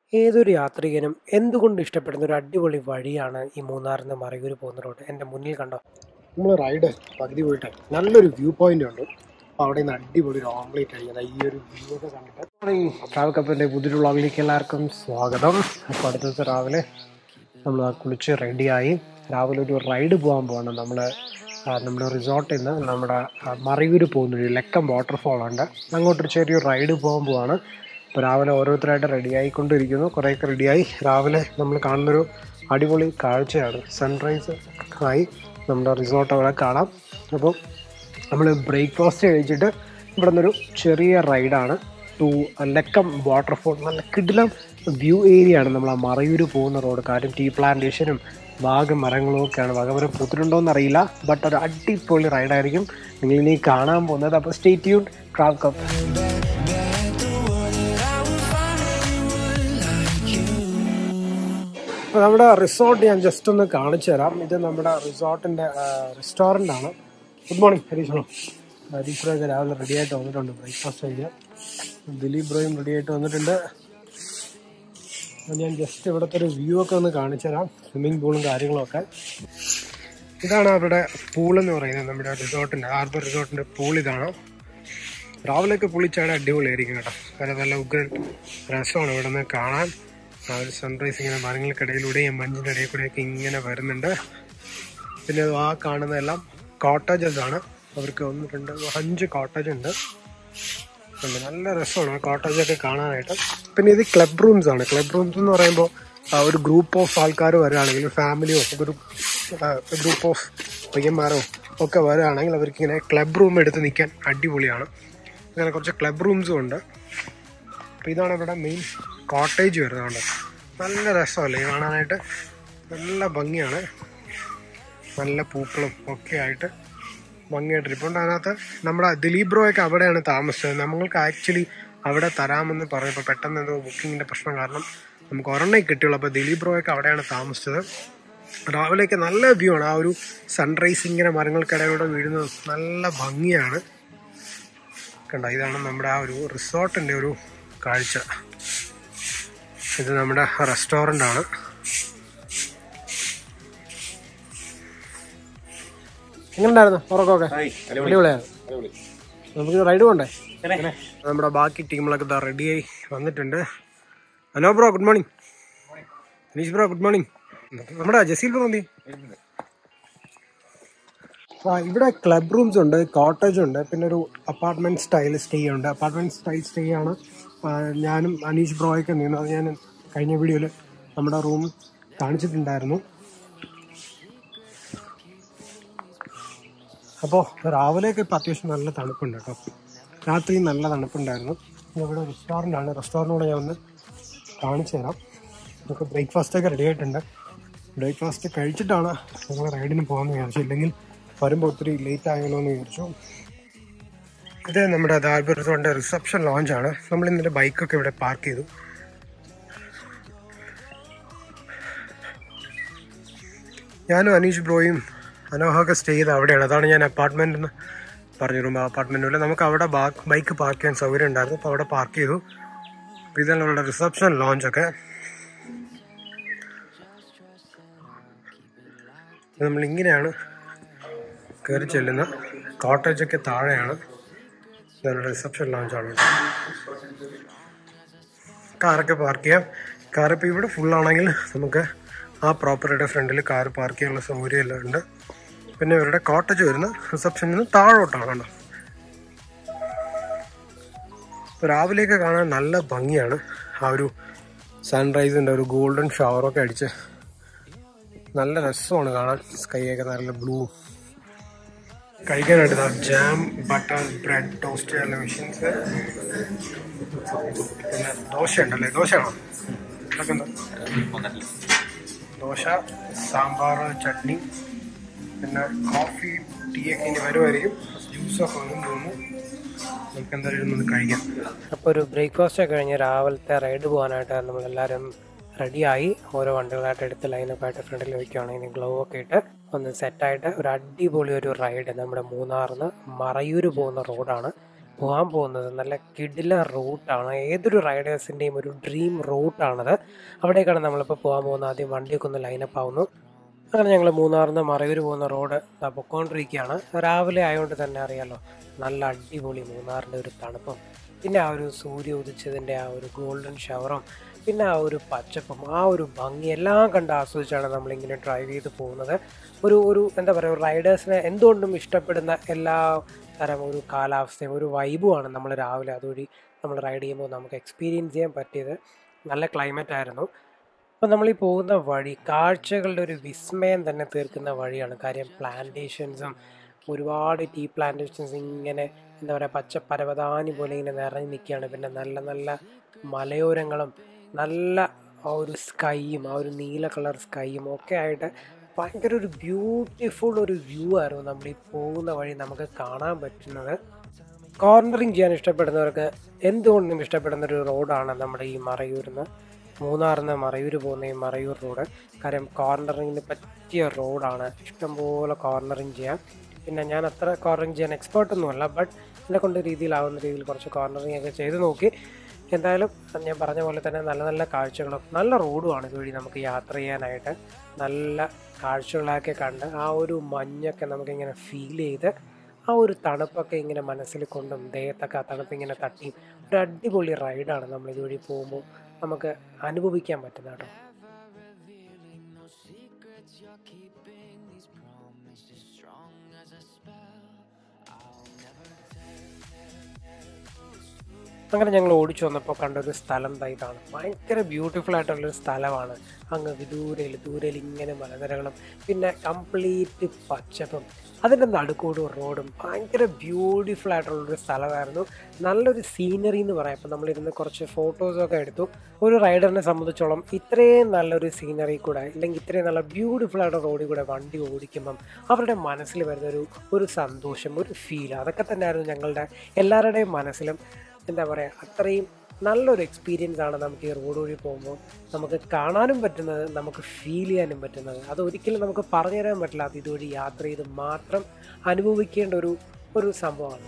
ഏതൊരു യാത്രികനും എന്തുകൊണ്ട് ഇഷ്ടപ്പെടുന്ന ഒരു അടിപൊളി വഴിയാണ് ഈ മൂന്നാറിൽ നിന്ന് മറയൂർ പോകുന്ന റോഡ് എൻ്റെ മുന്നിൽ കണ്ടോ നമ്മൾ റൈഡ് പകുതി പോയിട്ട് നല്ലൊരു വ്യൂ പോയിന്റ് ഉണ്ട് അപ്പോൾ അവിടെ നിന്ന് അടിപൊളി ഒരു ഓംലേറ്റ് അടിക്കുന്നത് ഈ ഒരു വ്യൂ ഒക്കെ കണ്ടിട്ട് ഈ ട്രാവൽ കപ്പിൻ്റെ പുതിയൊരു വ്ളോഗിലേക്ക് എല്ലാവർക്കും സ്വാഗതം അപ്പോൾ അടുത്ത ദിവസം രാവിലെ നമ്മൾ കുളിച്ച് റെഡിയായി രാവിലെ ഒരു റൈഡ് പോകാൻ പോകണം നമ്മൾ നമ്മുടെ റിസോർട്ടിൽ നിന്ന് നമ്മുടെ ആ, മറയൂർ പോകുന്നൊരു ലക്കം വാട്ടർഫോൾ ഉണ്ട് അങ്ങോട്ടൊരു ചെറിയൊരു റൈഡ് പോകാൻ പോവാണ് അപ്പോൾ രാവിലെ ഓരോരുത്തരായിട്ട് റെഡി ആയിക്കൊണ്ടിരിക്കുന്നു കുറേയൊക്കെ റെഡിയായി രാവിലെ നമ്മൾ കാണുന്നൊരു അടിപൊളി കാഴ്ചയാണ് സൺറൈസ് ആയി നമ്മുടെ റിസോർട്ട് അവിടെ കാണാം അപ്പോൾ നമ്മൾ ബ്രേക്ക്ഫാസ്റ്റ് കഴിച്ചിട്ട് ഇവിടെ നിന്നൊരു ചെറിയ റൈഡാണ് ടു ലക്കം വാട്ടർഫോൾ നല്ല കിടിലം വ്യൂ ഏരിയ ആണ് നമ്മൾ ആ മറയൂർ പോകുന്ന റോഡ് കാര്യം ടീ പ്ലാന്റേഷനും വാഗ മരങ്ങളും ഒക്കെയാണ് വാഗമരം പൂത്തിട്ടുണ്ടോയെന്ന് അറിയില്ല ബട്ട് ഒരു അടിപൊളി റൈഡായിരിക്കും നിങ്ങൾ ഇനി കാണാൻ പോകുന്നത് അപ്പോൾ സ്റ്റേ ട്യൂൺ ക്രാവ് കപ്പ് അപ്പോൾ നമ്മുടെ റിസോർട്ട് ഞാൻ ജസ്റ്റ് ഒന്ന് കാണിച്ചു തരാം ഇത് നമ്മുടെ റിസോർട്ടിൻ്റെ റെസ്റ്റോറൻ്റ് ആണ് ഗുഡ് മോർണിംഗ് ഹരീഷ് ഹരീഷ് ബ്രോയൊക്കെ രാവിലെ റെഡി ആയിട്ട് വന്നിട്ടുണ്ട് ബ്രേക്ക്ഫാസ്റ്റ് കഴിക്കാൻ ദിലീപ് ബ്രോയും റെഡി ആയിട്ട് വന്നിട്ടുണ്ട് അപ്പോൾ ഞാൻ ജസ്റ്റ് ഇവിടുത്തെ ഒരു വ്യൂ ഒക്കെ ഒന്ന് കാണിച്ചു തരാം സ്വിമ്മിംഗ് പൂളും കാര്യങ്ങളൊക്കെ ഇതാണ് അവരുടെ പൂൾ എന്ന് പറയുന്നത് നമ്മുടെ റിസോർട്ടിൻ്റെ ഹാർബർ റിസോർട്ടിൻ്റെ പൂൾ ഇതാണ് രാവിലെയൊക്കെ പുളിച്ചാണ് അടിപൊളിയായിരിക്കും കേട്ടോ കാരണം നല്ല ഉഗ്രൻ രസമാണ് ഇവിടെ നിന്ന് കാണാൻ ആ ഒരു സൺറൈസ് ഇങ്ങനെ മരങ്ങൾക്കിടയിലൂടെയും മഞ്ഞിൻ്റെ ഇടയിൽ കൂടെയൊക്കെ ഇങ്ങനെ വരുന്നുണ്ട് പിന്നെ ആ കാണുന്നതെല്ലാം കോട്ടേജസ് ആണ് അവർക്ക് ഒന്ന് രണ്ട് അഞ്ച് കോട്ടേജ് ഉണ്ട് ഉണ്ട്. നല്ല രസമാണ് ആ കോട്ടേജ് ഒക്കെ കാണാനായിട്ട് പിന്നെ ഇത് ക്ലബ് റൂംസ് ആണ് ക്ലബ് റൂംസ് എന്ന് പറയുമ്പോൾ ആ, ഒരു ഗ്രൂപ്പ് ഓഫ് ആൾക്കാർ വരികയാണെങ്കിൽ ഫാമിലിയോ ഒരു ഗ്രൂപ്പ് ഓഫ് പയ്യന്മാരോ ഒക്കെ വരികയാണെങ്കിൽ അവർക്ക് ഇങ്ങനെ ക്ലബ് റൂം എടുത്ത് നിൽക്കാൻ അടിപൊളിയാണ് അങ്ങനെ കുറച്ച് ക്ലബ് റൂംസും ഉണ്ട് അപ്പോൾ ഇതാണ് ഇവിടെ മെയിൻ കോട്ടേജ് വരുന്നതുകൊണ്ട് നല്ല രസമല്ലേ ഇത് കാണാനായിട്ട് നല്ല ഭംഗിയാണ് നല്ല പൂക്കളും ഒക്കെ ആയിട്ട് ഭംഗിയായിട്ട് ഇരിപ്പുണ്ട് അതിനകത്ത് നമ്മുടെ ദിലീപ് ബ്രോയൊക്കെ അവിടെയാണ് താമസിച്ചത് നമ്മൾക്ക് ആക്ച്വലി അവിടെ തരാമെന്ന് പറഞ്ഞപ്പോൾ പെട്ടെന്ന് എന്തോ ബുക്കിങ്ങിൻ്റെ പ്രശ്നം കാരണം നമുക്ക് ഒരെണ്ണേ കിട്ടിയുള്ളൂ അപ്പോൾ ദിലീപ് ബ്രോയൊക്കെ അവിടെയാണ് താമസിച്ചത് രാവിലെയൊക്കെ നല്ല വ്യൂ ആണ് ആ ഒരു സൺറൈസ് ഇങ്ങനെ മരങ്ങൾക്കിടയിലൂടെ വീഴുന്നത് നല്ല ഭംഗിയാണ് കണ്ട ഇതാണ് നമ്മുടെ ആ ഒരു റിസോർട്ടിൻ്റെ ഒരു കാഴ്ച ഇത് നമ്മുടെ റെസ്റ്റോറൻ്റ് ആണ് എങ്ങനെയുണ്ടായിരുന്നു ഉറക്കമൊക്കെ അടിപൊളിയായിരുന്നു നമുക്ക് റൈഡ് പോണ്ടേ നമ്മുടെ ബാക്കി ടീമുകളൊക്കെ ഇതാ റെഡിയായി വന്നിട്ടുണ്ട് hello bro good morning Aneesh bro good morning നമ്മുടെ ജസീൽ ബ്രോ എന്തി ആ ഇവിടെ ക്ലബ് റൂംസ് ഉണ്ട് കോട്ടേജ് ഉണ്ട് പിന്നെ ഒരു അപ്പാർട്ട്മെന്റ് സ്റ്റൈൽ സ്റ്റേ ഉണ്ട് അപ്പാർട്ട്മെന്റ് സ്റ്റൈൽ സ്റ്റേ ആണ് ആ, ഞാനും അനീഷ് ബ്രോയൊക്കെ നിന്നു അത് ഞാൻ കഴിഞ്ഞ വീഡിയോയിൽ നമ്മുടെ റൂം കാണിച്ചിട്ടുണ്ടായിരുന്നു അപ്പോൾ രാവിലെയൊക്കെ ഇപ്പോൾ അത്യാവശ്യം നല്ല തണുപ്പുണ്ട് കേട്ടോ രാത്രി നല്ല തണുപ്പുണ്ടായിരുന്നു പിന്നെ ഇവിടെ റെസ്റ്റോറൻ്റ് ആണ് റെസ്റ്റോറൻറ്റിലൂടെ ഞാൻ ഒന്ന് കാണിച്ചു തരാം നമുക്ക് ബ്രേക്ക്ഫാസ്റ്റ് ഒക്കെ റെഡി ആയിട്ടുണ്ട് ബ്രേക്ക്ഫാസ്റ്റ് കഴിച്ചിട്ടാണ് ഞങ്ങൾ റൈഡിന് പോകാമെന്ന് വിചാരിച്ചു ഇല്ലെങ്കിൽ വരുമ്പോൾ ഒത്തിരി ലേറ്റ് ആയല്ലോ എന്ന് വിചാരിച്ചു ഇത് നമ്മുടെ ദാർബർ റിസോർട്ടിൻ്റെ റിസപ്ഷൻ ലോഞ്ചാണ് നമ്മൾ ഇന്നലെ ബൈക്കൊക്കെ ഇവിടെ പാർക്ക് ചെയ്തു ഞാനും അനീഷ് ബ്രോയും അനോഹൊക്കെ സ്റ്റേ ചെയ്ത് അവിടെയാണ് അതാണ് ഞാൻ അപ്പാർട്ട്മെന്റ് എന്ന് പറഞ്ഞു റൂം അപ്പാർട്ട്മെന്റിൽ നമുക്ക് അവിടെ ബൈക്ക് പാർക്ക് ചെയ്യാൻ സൗകര്യം ഉണ്ടായിരുന്നു അപ്പോൾ അവിടെ പാർക്ക് ചെയ്തു അപ്പോൾ ഇതാണ് നമ്മുടെ റിസപ്ഷൻ ലോഞ്ച് ഒക്കെ നമ്മൾ ഇങ്ങനെയാണ് കയറി ചെല്ലുന്ന കോട്ടേജ് ഒക്കെ താഴെയാണ് ഇതാണ് റിസപ്ഷൻ ലോഞ്ചാണ് കാറൊക്കെ പാർക്ക് ചെയ്യാം കാർ ഇപ്പോൾ ഇവിടെ ഫുള്ളാണെങ്കിൽ നമുക്ക് ആ പ്രോപ്പർട്ടിയുടെ ഫ്രണ്ടിൽ കാർ പാർക്ക് ചെയ്യാനുള്ള സൗകര്യം എല്ലാം ഉണ്ട് പിന്നെ ഇവരുടെ കോട്ടേജ് വരുന്ന റിസപ്ഷനിൽ നിന്ന് താഴോട്ടാണ് കണ്ടോ ഇപ്പോൾ രാവിലെയൊക്കെ കാണാൻ നല്ല ഭംഗിയാണ് ആ ഒരു സൺറൈസിൻ്റെ ഒരു ഗോൾഡൻ ഷവറൊക്കെ അടിച്ച് നല്ല രസമാണ് കാണാൻ സ്കൈ ഒക്കെ നല്ല ബ്ലൂ കഴിക്കാനായിട്ട് ഇതാ ജാം ബട്ടർ ബ്രെഡ് ടോസ്റ്റ് ചെയ്യുന്ന മെഷീൻസ് പിന്നെ ദോശ ഉണ്ടല്ലേ ദോശയാണോ അതൊക്കെ എന്താ ദോശ സാമ്പാർ ചട്നി പിന്നെ കോഫി ടീ ഒക്കെ ഇനി വരുമായിരിക്കും ജ്യൂസൊക്കെ വന്നും തോന്നുന്നു നമുക്ക് എന്തായാലും ഒന്ന് കഴിക്കാം അപ്പോൾ ഒരു ബ്രേക്ക്ഫാസ്റ്റ് ഒക്കെ കഴിഞ്ഞ് രാവിലത്തെ റൈഡ് പോകാനായിട്ട് നമ്മളെല്ലാവരും റെഡിയായി ഓരോ വണ്ടികളായിട്ട് എടുത്ത് ലൈനപ്പ് ആയിട്ട് ഫ്രണ്ടിൽ വയ്ക്കുകയാണെങ്കിൽ ഗ്ലൗ ഒക്കെ ഇട്ട് ഒന്ന് സെറ്റായിട്ട് ഒരു അടിപൊളി ഒരു റൈഡ് നമ്മുടെ മൂന്നാറിന്ന് മറയൂർ പോകുന്ന റോഡാണ് പോകാൻ പോകുന്നത് നല്ല കിടില റൂട്ടാണ് ഏതൊരു റൈഡേഴ്സിൻ്റെയും ഒരു ഡ്രീം റൂട്ടാണത് അവിടേക്കാണ് നമ്മളിപ്പോൾ പോകാൻ പോകുന്നത് ആദ്യം വണ്ടിയൊക്കെ ഒന്ന് ലൈനപ്പ് ആവുന്നു അങ്ങനെ ഞങ്ങൾ മൂന്നാറിൽ നിന്ന് മറയൂർ പോകുന്ന റോഡ് ദാ പൊക്കോണ്ടിരിക്കുകയാണ് രാവിലെ ആയതുകൊണ്ട് തന്നെ അറിയാലോ നല്ല അടിപൊളി മൂന്നാറിൻ്റെ ഒരു തണുപ്പും പിന്നെ ആ ഒരു സൂര്യ ഉദിച്ചതിൻ്റെ ആ ഒരു ഗോൾഡൻ ഷവറും പിന്നെ ആ ഒരു പച്ചപ്പും ആ ഒരു ഭംഗി എല്ലാം കണ്ട് ആസ്വദിച്ചാണ് നമ്മളിങ്ങനെ ഡ്രൈവ് ചെയ്ത് പോകുന്നത് ഒരു ഒരു എന്താ പറയുക റൈഡേഴ്സിനെ എന്തുകൊണ്ടും ഇഷ്ടപ്പെടുന്ന എല്ലാ തരം ഒരു കാലാവസ്ഥയും ഒരു വൈബുമാണ് നമ്മൾ രാവിലെ അതുവഴി നമ്മൾ റൈഡ് ചെയ്യുമ്പോൾ നമുക്ക് എക്സ്പീരിയൻസ് ചെയ്യാൻ പറ്റിയത് നല്ല ക്ലൈമറ്റ് ആയിരുന്നു അപ്പോൾ നമ്മൾ ഈ പോകുന്ന വഴി കാഴ്ചകളുടെ ഒരു വിസ്മയം തന്നെ തീർക്കുന്ന വഴിയാണ് കാര്യം പ്ലാന്റേഷൻസും ഒരുപാട് ടീ പ്ലാന്റേഷൻസ് ഇങ്ങനെ എന്താ പറയുക പച്ച പരവതാനി പോലെ ഇങ്ങനെ നിറഞ്ഞു നിൽക്കുകയാണ് പിന്നെ നല്ല നല്ല മലയോരങ്ങളും നല്ല ആ ഒരു സ്കൈയും ആ ഒരു നീല കളർ സ്കൈയും ഒക്കെ ആയിട്ട് ഭയങ്കര ഒരു ബ്യൂട്ടിഫുൾ ഒരു വ്യൂ ആയിരുന്നു നമ്മൾ ഈ പോകുന്ന വഴി നമുക്ക് കാണാൻ പറ്റുന്നത് കോർണറിങ് ചെയ്യാൻ ഇഷ്ടപ്പെടുന്നവർക്ക് എന്തുകൊണ്ടും ഇഷ്ടപ്പെടുന്ന ഒരു റോഡാണ് നമ്മുടെ ഈ മറയൂരിൽ നിന്ന് മൂന്നാറിൽ നിന്ന് മറയൂർ പോകുന്ന ഈ മറയൂർ റോഡ് കാര്യം കോർണറിങ്ങിന് പറ്റിയ റോഡാണ് ഇഷ്ടംപോലെ കോർണറിങ് ചെയ്യാം പിന്നെ ഞാൻ അത്ര കോർണറിങ് ചെയ്യാൻ എക്സ്പേർട്ടൊന്നുമല്ല ബട്ട് എന്നെ കൊണ്ട് രീതിയിലാവുന്ന രീതിയിൽ കുറച്ച് കോർണറിങ് ഒക്കെ ചെയ്ത് നോക്കി എന്തായാലും ഞാൻ പറഞ്ഞ പോലെ തന്നെ നല്ല നല്ല കാഴ്ചകളും നല്ല റോഡുമാണ് ഇതുവഴി നമുക്ക് യാത്ര ചെയ്യാനായിട്ട് നല്ല കാഴ്ചകളൊക്കെ കണ്ട് ആ ഒരു മഞ്ഞൊക്കെ നമുക്കിങ്ങനെ ഫീൽ ചെയ്ത് ആ ഒരു തണുപ്പൊക്കെ ഇങ്ങനെ മനസ്സിൽ കൊണ്ടും ദേഹത്തൊക്കെ ആ തണുപ്പ് ഇങ്ങനെ തട്ടിയും ഒരു അടിപൊളി റൈഡാണ് നമ്മൾ ഇതുവഴി പോകുമ്പോൾ നമുക്ക് അനുഭവിക്കാൻ പറ്റുന്ന കേട്ടോ അങ്ങനെ ഞങ്ങൾ ഓടിച്ചു വന്നപ്പോൾ കണ്ട ഒരു സ്ഥലം ദാ ഇതാണ് ഭയങ്കര ബ്യൂട്ടിഫുൾ ആയിട്ടുള്ളൊരു സ്ഥലമാണ് അങ്ങ് വിദൂരയിൽ ദൂരയിൽ ഇങ്ങനെ മലനിരകളും പിന്നെ കംപ്ലീറ്റ് പച്ചപ്പും അതിൻ്റെ നടുക്കോട് റോഡും ഭയങ്കര ബ്യൂട്ടിഫുൾ ആയിട്ടുള്ളൊരു സ്ഥലമായിരുന്നു നല്ലൊരു സീനറി എന്ന് പറയാം അപ്പോൾ നമ്മളിരുന്ന് കുറച്ച് ഫോട്ടോസൊക്കെ എടുത്തു ഒരു റൈഡറിനെ സംബന്ധിച്ചോളം ഇത്രയും നല്ലൊരു സീനറി കൂടെ അല്ലെങ്കിൽ ഇത്രയും നല്ല ബ്യൂട്ടിഫുൾ ആയിട്ട് റോഡിൽ കൂടെ വണ്ടി ഓടിക്കുമ്പം അവരുടെ മനസ്സിൽ വരുന്ന ഒരു ഒരു സന്തോഷം ഒരു ഫീൽ അതൊക്കെ തന്നെയായിരുന്നു ഞങ്ങളുടെ എല്ലാവരുടെയും മനസ്സിലും എന്താ പറയുക അത്രയും നല്ലൊരു എക്സ്പീരിയൻസ് ആണ് നമുക്ക് ഈ റോഡ് വഴി പോകുമ്പോൾ നമുക്ക് കാണാനും പറ്റുന്നത് നമുക്ക് ഫീൽ ചെയ്യാനും പറ്റുന്നത് അത് ഒരിക്കലും നമുക്ക് പറഞ്ഞു തരാൻ പറ്റില്ല അത് ഇതുവഴി യാത്ര ചെയ്ത് മാത്രം അനുഭവിക്കേണ്ട ഒരു ഒരു സംഭവമാണ്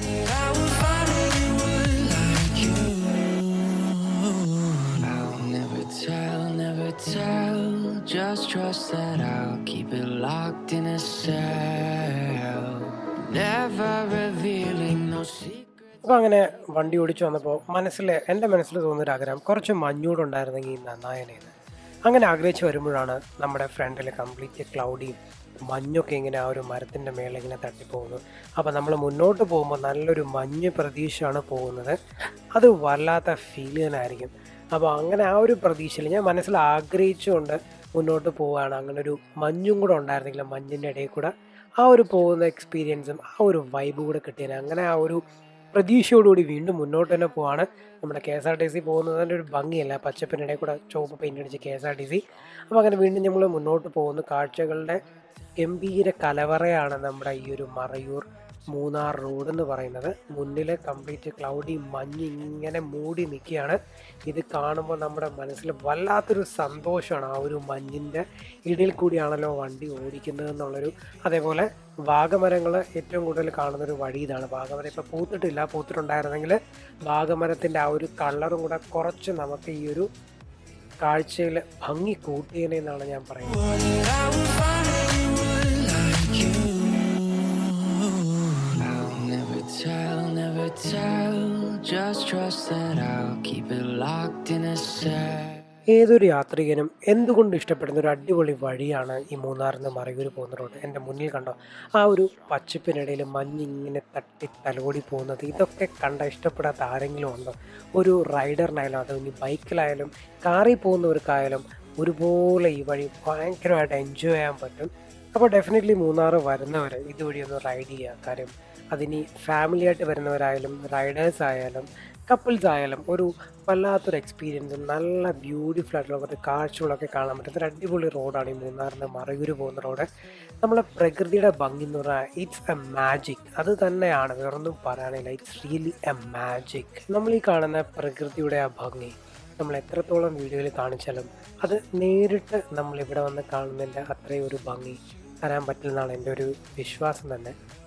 I'll never tell, never tell. Just trust that I'll keep it locked in a cell. Never revealing no secret. അപ്പോൾ അങ്ങനെ വണ്ടി ഓടിച്ചു വന്നപ്പോൾ മനസ്സിൽ എൻ്റെ മനസ്സിൽ തോന്നിയൊരു ആഗ്രഹം കുറച്ച് മഞ്ഞൂടുണ്ടായിരുന്നെങ്കിൽ നന്നായനേന്ന് അങ്ങനെ ആഗ്രഹിച്ച് വരുമ്പോഴാണ് നമ്മുടെ ഫ്രണ്ടിൽ കംപ്ലീറ്റ് ക്ലൗഡിയും മഞ്ഞൊക്കെ ഇങ്ങനെ ആ ഒരു മരത്തിൻ്റെ മേലെ ഇങ്ങനെ തട്ടിപ്പോകുന്നു അപ്പോൾ നമ്മൾ മുന്നോട്ട് പോകുമ്പോൾ നല്ലൊരു മഞ്ഞ് പ്രതീക്ഷയാണ് പോകുന്നത് അത് വല്ലാത്ത ഫീൽ തന്നെയായിരിക്കും അപ്പോൾ അങ്ങനെ ആ ഒരു പ്രതീക്ഷയിൽ ഞാൻ മനസ്സിൽ ആഗ്രഹിച്ചുകൊണ്ട് മുന്നോട്ട് പോവുകയാണ് അങ്ങനെ ഒരു മഞ്ഞും കൂടെ ഉണ്ടായിരുന്നെങ്കിൽ മഞ്ഞിൻ്റെ ഇടയിൽ കൂടെ ആ ഒരു പോകുന്ന എക്സ്പീരിയൻസും ആ ഒരു വൈബ് കൂടെ കിട്ടിയത് അങ്ങനെ ആ ഒരു പ്രതീക്ഷയോടുകൂടി വീണ്ടും മുന്നോട്ട് തന്നെ പോവാണ് നമ്മുടെ K S R T C പോകുന്നതിൻ്റെ ഒരു ഭംഗിയല്ല പച്ചപ്പിനിടയിൽ കൂടെ ചുവപ്പ് പെയിൻ്റ് അടിച്ച് K S R T C അപ്പോൾ അങ്ങനെ വീണ്ടും നമ്മൾ മുന്നോട്ട് പോകുന്ന കാഴ്ചകളുടെ ഗംഭീര കലവറയാണ് നമ്മുടെ ഈ ഒരു മറയൂർ മൂന്നാർ റോഡ് എന്ന് പറയുന്നത് മുന്നിൽ കംപ്ലീറ്റ് ക്ലൗഡി മഞ്ഞ് ഇങ്ങനെ മൂടി നിൽക്കുകയാണ് ഇത് കാണുമ്പോൾ നമ്മുടെ മനസ്സിൽ വല്ലാത്തൊരു സന്തോഷമാണ് ആ ഒരു മഞ്ഞിൻ്റെ ഇടയിൽ കൂടിയാണല്ലോ വണ്ടി ഓടിക്കുന്നത് എന്നുള്ളൊരു അതേപോലെ വാഗമരങ്ങൾ ഏറ്റവും കൂടുതൽ കാണുന്നൊരു വഴി ഇതാണ് വാഗമരം ഇപ്പോൾ പൂത്തിട്ടില്ല പൂത്തിട്ടുണ്ടായിരുന്നെങ്കിൽ വാഗമരത്തിൻ്റെ ആ ഒരു കളറും കൂടെ കുറച്ച് നമുക്ക് ഈ ഒരു കാഴ്ചയിൽ ഭംഗി കൂട്ടിയേനെ എന്നാണ് ഞാൻ പറയുന്നത് I'll never tell, never tell. Just trust that I'll keep it locked in a cell. ഏതൊരു യാത്രികനും എന്തുകൊണ്ട് ഇഷ്ടപ്പെടുന്ന ഒരു അടിപൊളി വഴിയാണ് ഈ മൂന്നാറിൽ നിന്ന് മറയൂർ പോകുന്ന റോഡ് എൻ്റെ മുന്നിൽ കണ്ടോ ആ ഒരു പച്ചപ്പിനിടയിൽ മഞ്ഞിങ്ങനെ തട്ടി തലോടി പോകുന്നത് ഇതൊക്കെ കണ്ട ഇഷ്ടപ്പെടാത്ത ആരെങ്കിലും ഉണ്ടോ ഒരു റൈഡറിനായാലും അത് ഇനി ബൈക്കിലായാലും കാറിൽ പോകുന്നവർക്കായാലും ഒരുപോലെ ഈ വഴി ഭയങ്കരമായിട്ട് എൻജോയ് ചെയ്യാൻ പറ്റും അപ്പോൾ ഡെഫിനറ്റ്ലി മൂന്നാർ വരുന്നവർ ഇതുവഴി ഒന്ന് റൈഡ് ചെയ്യുക കാര്യം അതിനി ഫാമിലി ആയിട്ട് വരുന്നവരായാലും റൈഡേഴ്സ് ആയാലും കപ്പിൾസ് ആയാലും ഒരു വല്ലാത്തൊരു എക്സ്പീരിയൻസും നല്ല ബ്യൂട്ടിഫുൾ ആയിട്ടുള്ള കുറച്ച് കാഴ്ചകളൊക്കെ കാണാൻ പറ്റുന്ന ഒരു അടിപൊളി റോഡാണ് ഈ മൂന്നാറിൻ്റെ മറയൂർ പോകുന്ന റോഡ് നമ്മളെ പ്രകൃതിയുടെ ഭംഗി എന്ന് പറഞ്ഞാൽ ഇറ്റ്സ് എ മാജിക് അത് തന്നെയാണ് വേറൊന്നും പറയാനില്ല ഇറ്റ്സ് റിയലി എ മാജിക് നമ്മൾ ഈ കാണുന്ന പ്രകൃതിയുടെ ആ ഭംഗി നമ്മൾ എത്രത്തോളം വീഡിയോയിൽ കാണിച്ചാലും അത് നേരിട്ട് നമ്മൾ ഇവിടെ വന്ന് കാണുന്നതിൻ്റെ അത്രയും ഒരു ഭംഗി തരാൻ പറ്റില്ലെന്നാണ് എൻ്റെ ഒരു വിശ്വാസം തന്നെ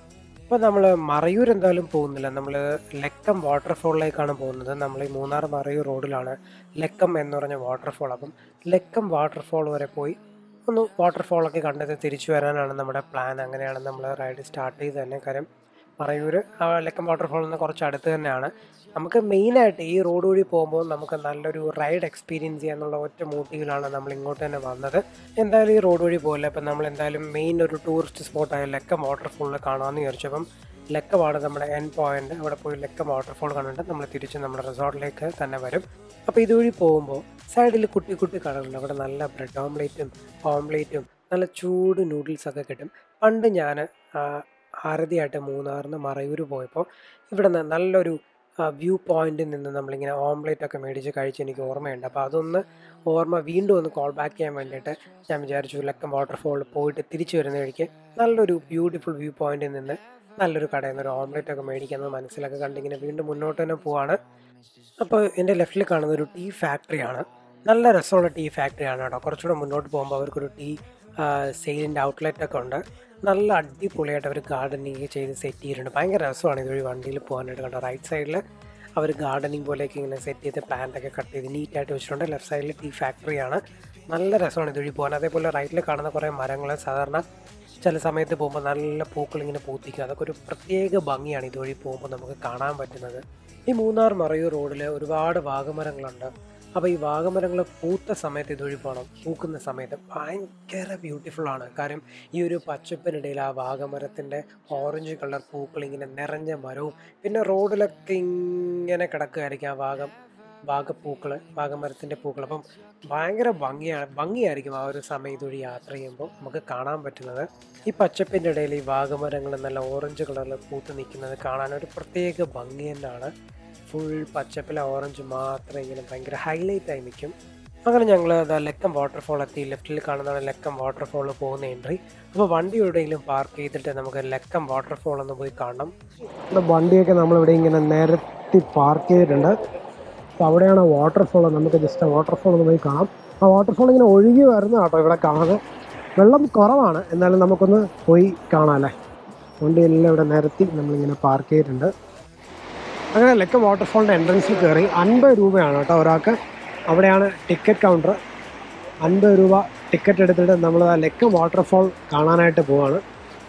അപ്പോൾ നമ്മൾ മറയൂർ എന്തായാലും പോകുന്നില്ല നമ്മൾ ലക്കം വാട്ടർഫോളിലേക്കാണ് പോകുന്നത് നമ്മൾ ഈ മൂന്നാർ മറയൂർ റോഡിലാണ് ലക്കം എന്ന് പറഞ്ഞ വാട്ടർഫോൾ അപ്പം ലക്കം വാട്ടർഫോൾ വരെ പോയി ഒന്ന് വാട്ടർഫോളൊക്കെ കണ്ടത് തിരിച്ചു വരാനാണ് നമ്മുടെ പ്ലാൻ അങ്ങനെയാണ് നമ്മൾ റൈഡ് സ്റ്റാർട്ട് ചെയ്ത് തന്നെ കാര്യം മറയൂർ ആ ലക്കം വാട്ടർഫോളിൽ നിന്ന് കുറച്ച് അടുത്ത് തന്നെയാണ് നമുക്ക് മെയിനായിട്ട് ഈ റോഡ് വഴി പോകുമ്പോൾ നമുക്ക് നല്ലൊരു റൈഡ് എക്സ്പീരിയൻസ് ചെയ്യാന്നുള്ള ഒറ്റ മോട്ടീവിലാണ് നമ്മൾ ഇങ്ങോട്ട് തന്നെ വന്നത് എന്തായാലും ഈ റോഡ് വഴി പോകില്ല അപ്പം നമ്മൾ എന്തായാലും മെയിൻ ഒരു ടൂറിസ്റ്റ് സ്പോട്ടായ ലക്കം വാട്ടർഫോളിൽ കാണാമെന്ന് വിചാരിച്ചപ്പം ലക്കമാണ് നമ്മുടെ എൻ പോയിന്റ് അവിടെ പോയി ലക്കം വാട്ടർഫോൾ കണ്ടിട്ട് നമ്മൾ തിരിച്ച് നമ്മുടെ റിസോർട്ടിലേക്ക് തന്നെ വരും അപ്പോൾ ഇതുവഴി പോകുമ്പോൾ സൈഡിൽ കുട്ടി കുട്ടി കടകളുണ്ട് അവിടെ നല്ല ബ്രെഡ് ഓംലേറ്റും ഓംലേറ്റും നല്ല ചൂട് നൂഡിൽസൊക്കെ കിട്ടും പണ്ട് ഞാൻ ആരതിയായിട്ട് മൂന്നാറിന് മറയൂർ പോയപ്പോൾ ഇവിടെ നിന്ന് നല്ലൊരു വ്യൂ പോയിന്റിൽ നിന്ന് നമ്മളിങ്ങനെ ഓംലേറ്റ് ഒക്കെ മേടിച്ച് കഴിച്ച് എനിക്ക് ഓർമ്മയുണ്ട് അപ്പോൾ അതൊന്ന് ഓർമ്മ വീണ്ടും ഒന്ന് കോൾ ബാക്ക് ചെയ്യാൻ വേണ്ടിയിട്ട് ഞാൻ വിചാരിച്ചു ലക്കം വാട്ടർഫോളിൽ പോയിട്ട് തിരിച്ചു വരുന്ന വഴിക്ക് നല്ലൊരു ബ്യൂട്ടിഫുൾ വ്യൂ പോയിന്റിൽ നിന്ന് നല്ലൊരു കടയിൽ നിന്ന് ഒരു ഓംലേറ്റ് ഒക്കെ മേടിക്കുന്നത് മനസ്സിലൊക്കെ കണ്ടിങ്ങനെ വീണ്ടും മുന്നോട്ട് തന്നെ പോവാണ് അപ്പോൾ എൻ്റെ ലെഫ്റ്റിൽ കാണുന്ന ഒരു ടീ ഫാക്ടറിയാണ് നല്ല രസമുള്ള ടീ ഫാക്ടറിയാണ് കേട്ടോ കുറച്ചുകൂടെ മുന്നോട്ട് പോകുമ്പോൾ അവർക്കൊരു ടീ സെയിലിൻ്റെ ഔട്ട്ലെറ്റ് ഒക്കെ ഉണ്ട് നല്ല അടിപൊളിയായിട്ട് അവർ ഗാർഡനിങ് ചെയ്ത് സെറ്റ് ചെയ്തിട്ടുണ്ട് ഭയങ്കര രസമാണ് ഇതുവഴി വണ്ടിയിൽ പോകാനായിട്ട് കണ്ടോ റൈറ്റ് സൈഡിൽ അവർ ഗാർഡനിങ് പോലെയൊക്കെ ഇങ്ങനെ സെറ്റ് ചെയ്ത് പ്ലാന്റ് ഒക്കെ കട്ട് ചെയ്ത് നീറ്റായിട്ട് വെച്ചിട്ടുണ്ട് ലെഫ്റ്റ് സൈഡിൽ ടീ ഫാക്ടറിയാണ് നല്ല രസമാണ് ഇതുവഴി പോകാൻ അതേപോലെ റൈറ്റിൽ കാണുന്ന കുറേ മരങ്ങൾ സാധാരണ ചില സമയത്ത് പോകുമ്പോൾ നല്ല പൂക്കൾ ഇങ്ങനെ പൂത്തിക്കും അതൊക്കെ ഒരു പ്രത്യേക ഭംഗിയാണ് ഇതുവഴി പോകുമ്പോൾ നമുക്ക് കാണാൻ പറ്റുന്നത് ഈ മൂന്നാർ മറയൂർ റോഡിൽ ഒരുപാട് വാഗമരങ്ങളുണ്ട് അപ്പോൾ ഈ വാഗമരങ്ങൾ പൂത്ത സമയത്ത് ഇതുവഴി പോകണം പൂക്കുന്ന സമയത്ത് ഭയങ്കര ബ്യൂട്ടിഫുൾ ആണ് കാര്യം ഈ ഒരു പച്ചപ്പിനിടയിൽ ആ വാഗമരത്തിൻ്റെ ഓറഞ്ച് കളർ പൂക്കൾ ഇങ്ങനെ നിറഞ്ഞ മരവും പിന്നെ റോഡിലൊക്കെ ഇങ്ങനെ കിടക്കുകയായിരിക്കും ആ വാഗം വാഗപ്പൂക്കൾ വാഗമരത്തിൻ്റെ പൂക്കൾ അപ്പം ഭയങ്കര ഭംഗിയാണ് ഭംഗിയായിരിക്കും ആ ഒരു സമയം ഇതുവഴി യാത്ര ചെയ്യുമ്പോൾ നമുക്ക് കാണാൻ പറ്റുന്നത് ഈ പച്ചപ്പിൻ്റെ ഇടയിൽ ഈ വാഗമരങ്ങൾ നല്ല ഓറഞ്ച് കളറിൽ പൂത്ത് നിൽക്കുന്നത് കാണാൻ ഒരു പ്രത്യേക ഭംഗി തന്നെയാണ് ഫുൾ പച്ചപ്പിലെ ഓറഞ്ച് മാത്രം ഇങ്ങനെ ഭയങ്കര ഹൈലൈറ്റ് ആയി നിൽക്കും അങ്ങനെ ഞങ്ങൾ അതാ ലക്കം വാട്ടർഫോൾ എത്തി ലെഫ്റ്റിൽ കാണുന്നതാണ് ലക്കം വാട്ടർഫോൾ പോകുന്ന എൻട്രി അപ്പോൾ വണ്ടി എവിടെയെങ്കിലും പാർക്ക് ചെയ്തിട്ട് നമുക്ക് ലക്കം വാട്ടർഫോൾ ഒന്ന് പോയി കാണണം വണ്ടിയൊക്കെ നമ്മളിവിടെ ഇങ്ങനെ നിരത്തി പാർക്ക് ചെയ്തിട്ടുണ്ട് അപ്പോൾ അവിടെയാണ് വാട്ടർഫോൾ നമുക്ക് ജസ്റ്റ് ആ വാട്ടർഫോൾ ഒന്ന് പോയി കാണാം ആ വാട്ടർഫോൾ ഇങ്ങനെ ഒഴുകി വരുന്ന കേട്ടോ ഇവിടെ കാണാതെ വെള്ളം കുറവാണ് എന്നാലും നമുക്കൊന്ന് പോയി കാണാമല്ലേ വണ്ടിയെല്ലാം ഇവിടെ നിരത്തി നമ്മളിങ്ങനെ പാർക്ക് ചെയ്തിട്ടുണ്ട് അങ്ങനെ ലക്കം വാട്ടർഫോളിൻ്റെ എൻട്രൻസിൽ കയറി അൻപത് രൂപയാണ് കേട്ടോ ഒരാൾക്ക് അവിടെയാണ് ടിക്കറ്റ് കൗണ്ടർ അൻപത് രൂപ ടിക്കറ്റ് എടുത്തിട്ട് നമ്മൾ ആ ലക്കം വാട്ടർഫോൾ കാണാനായിട്ട് പോവാണ്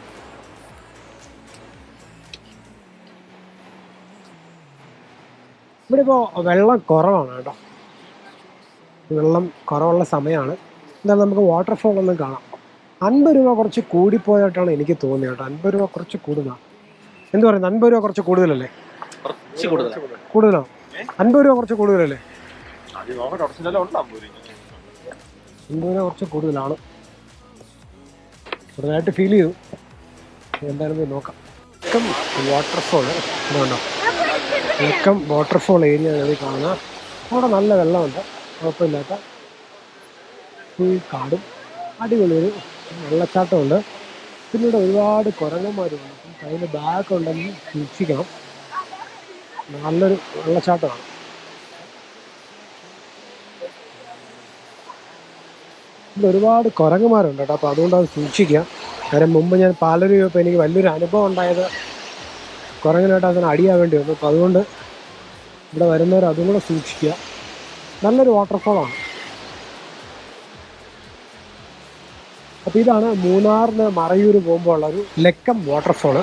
ഇവിടെ ഇപ്പോൾ വെള്ളം കുറവാണ് കേട്ടോ വെള്ളം കുറവുള്ള സമയമാണ് എന്തായാലും നമുക്ക് വാട്ടർഫോൾ ഒന്ന് കാണാം അൻപത് രൂപ കുറച്ച് കൂടിപ്പോയിട്ടാണ് എനിക്ക് തോന്നിയത് കേട്ടോ അൻപത് രൂപ കുറച്ച് കൂടുതലാണ് എന്ത് പറയുന്നത് അൻപത് രൂപ കുറച്ച് കൂടുതലല്ലേ കുറച്ച് കൂടുതലാണ് കൂടുതലാണ് അൻപത് രൂപ കുറച്ച് കൂടുതലല്ലേ അത് നോക്കട്ടെ ഒറിജിനൽ ഉണ്ടാവും അൻപത് രൂപ കുറച്ച് കൂടുതലാണ് ചെറുതായിട്ട് ഫീൽ ചെയ്തു എന്തായാലും പോയി നോക്കാം ലക്കം വാട്ടർഫോൾ ഇതുണ്ടോ ലക്കം വാട്ടർഫോൾ ഏരിയ ആണ് കാണുന്നത് അവിടെ നല്ല വെള്ളമുണ്ട് കുഴപ്പമില്ലാത്ത ഫുൾ കാടും അടിപൊളി ഒരു വെള്ളച്ചാട്ടമുണ്ട് പിന്നെ ഇവിടെ ഒരുപാട് കുരങ്ങന്മാരുണ്ട് അപ്പം കയ്യിൽ ബാഗ് ഉണ്ടെങ്കിൽ സൂക്ഷിക്കണം നല്ലൊരു വെള്ളച്ചാട്ടമാണ് ഇവിടെ ഒരുപാട് കുരങ്ങന്മാരുണ്ട് കേട്ടോ അപ്പോൾ അതുകൊണ്ട് അത് സൂക്ഷിക്കുക കാര്യം മുമ്പ് ഞാൻ പാലരു പോയപ്പോൾ എനിക്ക് വലിയൊരു അനുഭവം ഉണ്ടായത് കുരങ്ങനായിട്ട് അതിന് അടിയാൻ വേണ്ടി വന്നു അപ്പോൾ അതുകൊണ്ട് ഇവിടെ വരുന്നവർ അതും കൂടെ സൂക്ഷിക്കുക നല്ലൊരു വാട്ടർഫോളാണ് അപ്പോൾ ഇതാണ് മൂന്നാറിന് മറയൂർ പോകുമ്പോൾ ഉള്ള ഒരു ലക്കം വാട്ടർഫോള്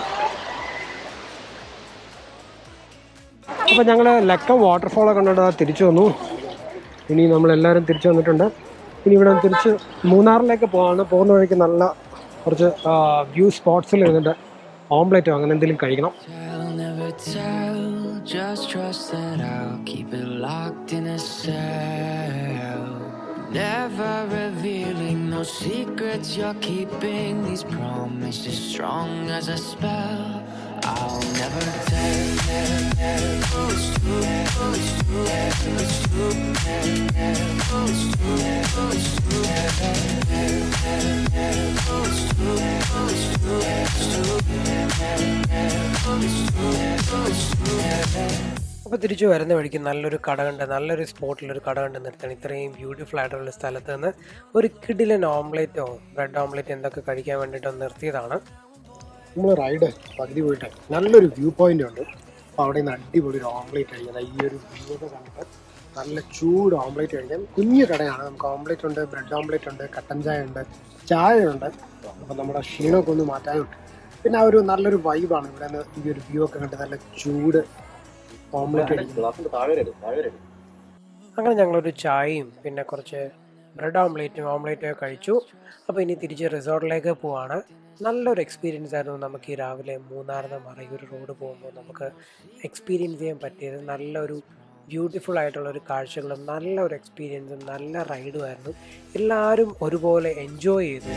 അപ്പോൾ ഞങ്ങൾ ലക്കം വാട്ടർഫോളെ കണ്ടിട്ട് ദാ തിരിച്ചു വന്നു ഇനി നമ്മളെല്ലാവരും തിരിച്ചു വന്നിട്ടുണ്ട് ഇനി ഇവിടെ നിന്ന് തിരിച്ച് മൂന്നാറിലേക്ക് പോകാണ് പോകുന്ന വഴിക്ക് നല്ല കുറച്ച് വ്യൂ സ്പോട്ട്സിൽ ഇരുന്നിട്ട് ഓംലെറ്റോ അങ്ങനെ എന്തെങ്കിലും കഴിക്കണം Tell, never tell. Just trust that I'll keep it locked in a cell. Never revealing no secrets you're keeping. These promises strong as a spell. I'll never tell. It's true, it's true, it's true, it's true, it's true, it's true, it's true, it's true. അപ്പോൾ തിരിച്ചു വരുന്ന വഴിക്ക് നല്ലൊരു കട കണ്ട് നല്ലൊരു സ്പോട്ടിലൊരു കട കണ്ട് നിർത്തണം ഇത്രയും ബ്യൂട്ടിഫുൾ ആയിട്ടുള്ള സ്ഥലത്ത് നിന്ന് ഒരു കിടിലൻ ഓംലേറ്റോ ബ്രെഡ് ഓംലേറ്റ് എന്തൊക്കെ കഴിക്കാൻ വേണ്ടിയിട്ട് നിർത്തിയതാണ് നമ്മൾ റൈഡ് പകുതി പോയിട്ട് നല്ലൊരു വ്യൂ പോയിന്റ് ഉണ്ട് അപ്പോൾ അവിടെ നിന്ന് അടിപൊളി ഒരു ഓംലേറ്റ് കഴിക്കാം ഈ ഒരു വ്യൂ ഒക്കെ കണ്ടിട്ട് നല്ല ചൂട് ഓംലേറ്റ് കഴിക്കാം കുഞ്ഞു കടയാണ് നമുക്ക് ഓംലേറ്റ് ഉണ്ട് ബ്രെഡ് ഓംലേറ്റ് ഉണ്ട് കട്ടൻ ചായ ഉണ്ട് ചായ ഉണ്ട് അപ്പോൾ നമ്മുടെ ക്ഷീണമൊക്കെ ഒന്ന് മാറ്റാനും പിന്നെ ആ ഒരു നല്ലൊരു വൈബാണ് ഇവിടെ നിന്ന് ഈ ഒരു വ്യൂ ഒക്കെ കണ്ട് നല്ല ചൂട് ഓംലേറ്റ് കഴിക്കും ഗ്ലാസിന്റെ താഴെ ഇടും താഴെ ഇടും അങ്ങനെ ഞങ്ങളൊരു ചായയും പിന്നെ കുറച്ച് ബ്രെഡ് ഓംലേറ്റും ഓംലേറ്റും ഒക്കെ കഴിച്ചു അപ്പോൾ ഇനി തിരിച്ച് റിസോർട്ടിലേക്ക് പോവാണ് നല്ലൊരു എക്സ്പീരിയൻസ് ആയിരുന്നു നമുക്ക് ഈ രാവിലെ മൂന്നാറിന് മറയൂർ റോഡ് പോകുമ്പോൾ നമുക്ക് എക്സ്പീരിയൻസ് ചെയ്യാൻ പറ്റിയത് നല്ലൊരു ബ്യൂട്ടിഫുൾ ആയിട്ടുള്ള ഒരു കാഴ്ചകളും നല്ല ഒരു എക്സ്പീരിയൻസും നല്ല റൈഡുമായിരുന്നു എല്ലാവരും ഒരുപോലെ എൻജോയ് ചെയ്തു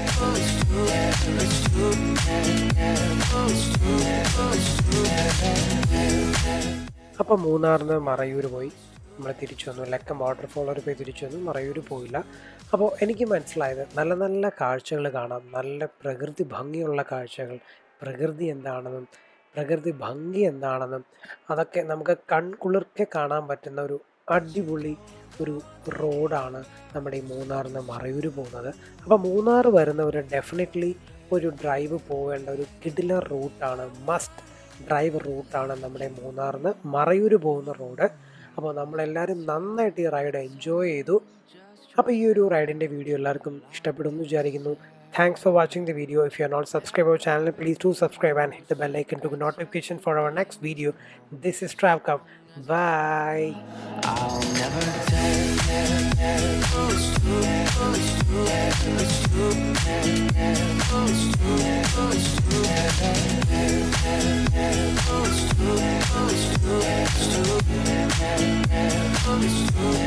അപ്പോൾ മൂന്നാറിന് മറയൂർ പോയി നമ്മൾ തിരിച്ചു വന്നു ലക്കം വാട്ടർഫോളർ പോയി തിരിച്ചു വന്നു മറയൂർ പോയില്ല അപ്പോൾ എനിക്ക് മനസ്സിലായത് നല്ല നല്ല കാഴ്ചകൾ കാണാം നല്ല പ്രകൃതി ഭംഗിയുള്ള കാഴ്ചകൾ പ്രകൃതി എന്താണെന്നും പ്രകൃതി ഭംഗി എന്താണെന്നും അതൊക്കെ നമുക്ക് കൺകുളിർക്കെ കാണാൻ പറ്റുന്ന ഒരു അടിപൊളി ഒരു റോഡാണ് നമ്മുടെ ഈ മൂന്നാറിന് മറയൂർ പോകുന്നത് അപ്പോൾ മൂന്നാർ വരുന്നവർ ഡെഫിനറ്റ്ലി ഒരു ഡ്രൈവ് പോവേണ്ട ഒരു കിടിലർ റൂട്ടാണ് മസ്റ്റ് ഡ്രൈവ് റൂട്ടാണ് നമ്മുടെ മൂന്നാറിന് മറയൂർ പോകുന്ന റോഡ് അപ്പോൾ നമ്മളെല്ലാവരും നന്നായിട്ട് ഈ റൈഡ് എൻജോയ് ചെയ്തു അപ്പോൾ ഈ ഒരു റൈഡിൻ്റെ വീഡിയോ എല്ലാവർക്കും ഇഷ്ടപ്പെടുമെന്ന് വിചാരിക്കുന്നു thanks for watching the video if you are not subscribe our channel please to subscribe and hit the bell icon to notification for our next video this is Travcom by I'll never tell. It's too